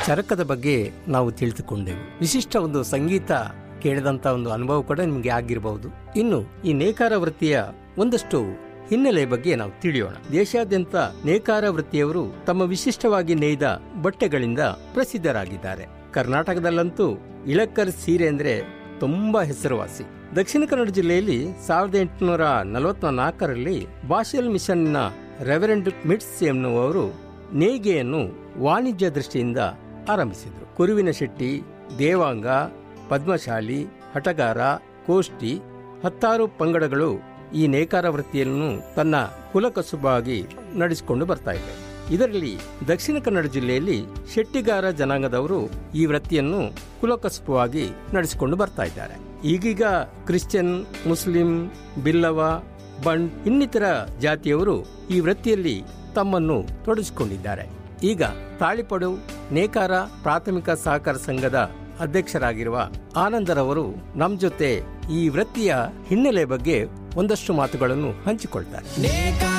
ಚರಕದ ಬಗ್ಗೆ ನಾವು ತಿಳಿದುಕೊಂಡೆವು ವಿಶಿಷ್ಟ ಒಂದು ಸಂಗೀತ ಕೇಳಿದಂತ ಒಂದು ಅನುಭವ ಕೂಡ ನಿಮಗೆ ಆಗಿರಬಹುದು ಇನ್ನು ಈ ನೇಕಾರ ವೃತ್ತಿಯ ಒಂದಷ್ಟು ಹಿನ್ನೆಲೆ ಬಗ್ಗೆ ನಾವು ತಿಳಿಯೋಣ ದೇಶಾದ್ಯಂತ ನೇಕಾರ ವೃತ್ತಿಯವರು ತಮ್ಮ ವಿಶಿಷ್ಟವಾಗಿ ನೇಯ್ದ ಬಟ್ಟೆಗಳಿಂದ ಪ್ರಸಿದ್ಧರಾಗಿದ್ದಾರೆ ಕರ್ನಾಟಕದಲ್ಲಂತೂ ಇಳಕ್ಕರ್ ಸೀರೆ ಅಂದ್ರೆ ತುಂಬಾ ಹೆಸರುವಾಸಿ ದಕ್ಷಿಣ ಕನ್ನಡ ಜಿಲ್ಲೆಯಲ್ಲಿ ಸಾವಿರದ ಎಂಟುನೂರ ನಲವತ್ನಾಲ್ಕರಲ್ಲಿ ಬಾಷೆಲ್ ಮಿಷನ್ನ ರೆವರೆಂಡ್ ಮಿಟ್ಸ್ ಎನ್ನುವವರು ನೇಯ್ಗೆಯನ್ನು ವಾಣಿಜ್ಯ ದೃಷ್ಟಿಯಿಂದ ಆರಂಭಿಸಿದರು ಕುರುವಿನ ಶೆಟ್ಟಿ ದೇವಾಂಗ ಪದ್ಮಶಾಲಿ ಹಟಗಾರ ಕೋಷ್ಟಿ ಹತ್ತಾರು ಪಂಗಡಗಳು ಈ ನೇಕಾರ ವೃತ್ತಿಯನ್ನು ತನ್ನ ಕುಲಕಸುಬಾಗಿ ನಡೆಸಿಕೊಂಡು ಬರ್ತಾ ಇದೆ ಇದರಲ್ಲಿ ದಕ್ಷಿಣ ಕನ್ನಡ ಜಿಲ್ಲೆಯಲ್ಲಿ ಶೆಟ್ಟಿಗಾರ ಜನಾಂಗದವರು ಈ ವೃತ್ತಿಯನ್ನು ಕುಲಕಸುಬವಾಗಿ ನಡೆಸಿಕೊಂಡು ಬರ್ತಾ ಇದ್ದಾರೆ ಈಗೀಗ ಕ್ರಿಶ್ಚಿಯನ್ ಮುಸ್ಲಿಂ ಬಿಲ್ಲವ ಬಂಡ್ ಇನ್ನಿತರ ಜಾತಿಯವರು ಈ ವೃತ್ತಿಯಲ್ಲಿ ತಮ್ಮನ್ನು ತೊಡಗಿಸಿಕೊಂಡಿದ್ದಾರೆ ಈಗ ತಾಳಿಪಡು ನೇಕಾರ ಪ್ರಾಥಮಿಕ ಸಹಕಾರ ಸಂಘದ ಅಧ್ಯಕ್ಷರಾಗಿರುವ ಆನಂದರವರು ನಮ್ಮ ಜೊತೆ ಈ ವೃತ್ತಿಯ ಹಿನ್ನೆಲೆ ಬಗ್ಗೆ ಒಂದಷ್ಟು ಮಾತುಗಳನ್ನು ಹಂಚಿಕೊಳ್ತಾರೆ